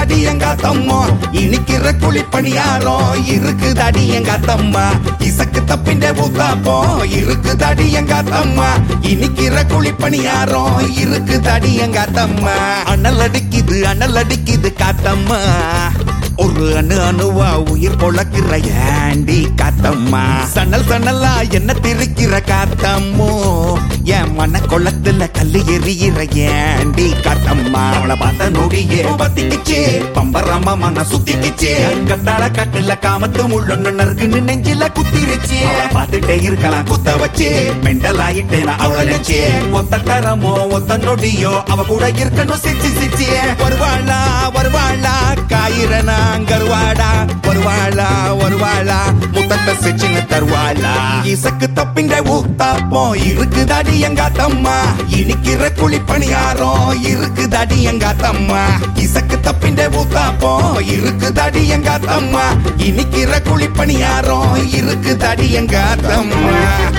இருக்குதடி எங்க அத்தம்மா இனிக்கிற குழிப்பணியாரம் இருக்குதடி எங்க அத்தம்மா இசக்கு தப்பிண்ட ஊத்தாப்போ இருக்குதடி எங்க அத்தம்மா இனிக்கிற குழிப்பணியாரம் இருக்குதடி எங்க அத்தம்மா அனல் அடிக்குது அனல் அடிக்குது காத்தம்மா ஒரு அணு அணுவா உயிர் பொழக்கிற ஏண்டி காத்தம்மா சன்னல் சன்னலா என்ன திரிக்கிற காத்தம்மோ என் மன கொளத்துல கல்லு எறிகிற ஏண்டி காத்தம்மா அவளை பார்த்த நொடியே பத்திக்கிச்சே பம்பரமா மன சுத்திக்கிச்சே கத்தால கட்டுல காமத்து முள்ளொன்னு நறுக்குன்னு நெஞ்சில குத்திருச்சு அவளை பார்த்துட்டே இருக்கலாம் குத்த வச்சு மெண்டல் ஆயிட்டேன் நான் அவளை நினைச்சே ஒத்த தரமோ ஒத்த நொடியோ அவ கூட இருக்கணும் சிச்சி சிச்சி வருவாளா வருவாளா காயிரனா கருவாடா வருவாளா வருவாளா முத்தத்த சிச்சின்னு தருவாளா இசக்கு தப்பிங்க ஊத்தாப்போ இருக்குதாடி எங்க தம்மா இனிக்கிற குழிப்பணியாரம் இருக்குதாடி எங்க தம்மா இசக்கு தப்பிண்ட ஊத்தாப்போ இருக்குதாடி எங்க தம்மா இனிக்கிற குழிப்பணியாரம் இருக்குதாடி எங்க தம்மா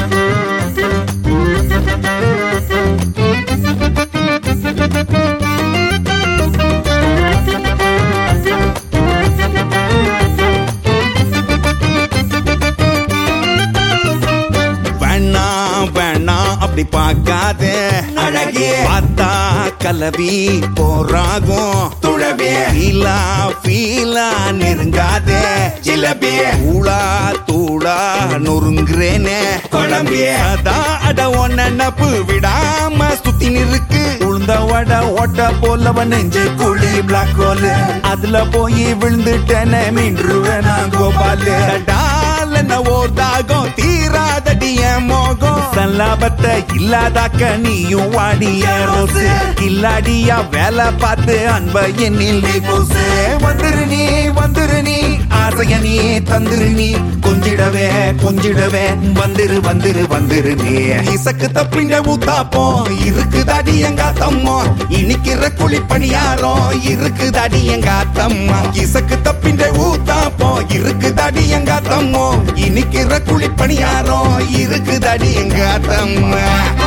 வேணா வேணா அப்படி பார்க்காத அழகே பார்த்தா கலவி போராகும் துழவே ஃபீலா ஃபீலா நெருங்காத ஜிலபி தூளா தூளா நொறுங்குறேனே குழம்பே அதான் அட ஒன்ன நப்பு விடாம சுத்தி நிற்கு உளுந்த வட ஓட்ட போலவ நெஞ்சு குழி பிளாக் ஹோல் அதுல போய் விழுந்துட்டேனே மீண்டுருவேன் நான் கோபாலு டால் என்ன ஓர் தாகம் தீராதடி என் மோகம் சல்லாபத்தை இல்லாதாக்க நீயும் வாடிய ரோசு கில்லாடியா வேலை பார்த்து அன்ப என்னில் நீ பூசு வந்துரு நீ வந்துரு நீ ஆசைய நீ தந்துரு நீ கொஞ்சிடவே கொஞ்சிடவே வந்துரு வந்துரு வந்துரு நீ இசக்கு தப்பிங்க ஊத்தாப்போ இருக்குதாடி எங்க அத்தம்மா இனிக்கிற குழிப்பணியாரம் இருக்குதாடி எங்க அத்தம்மா இசக்கு தப்பிங்க ஊத்தாப்போ இருக்குதாடி எங்க அத்தம்மா இனிக்கிற குழிப்பணியாரம் இருக்குதாடி எங்க அத்தம்மா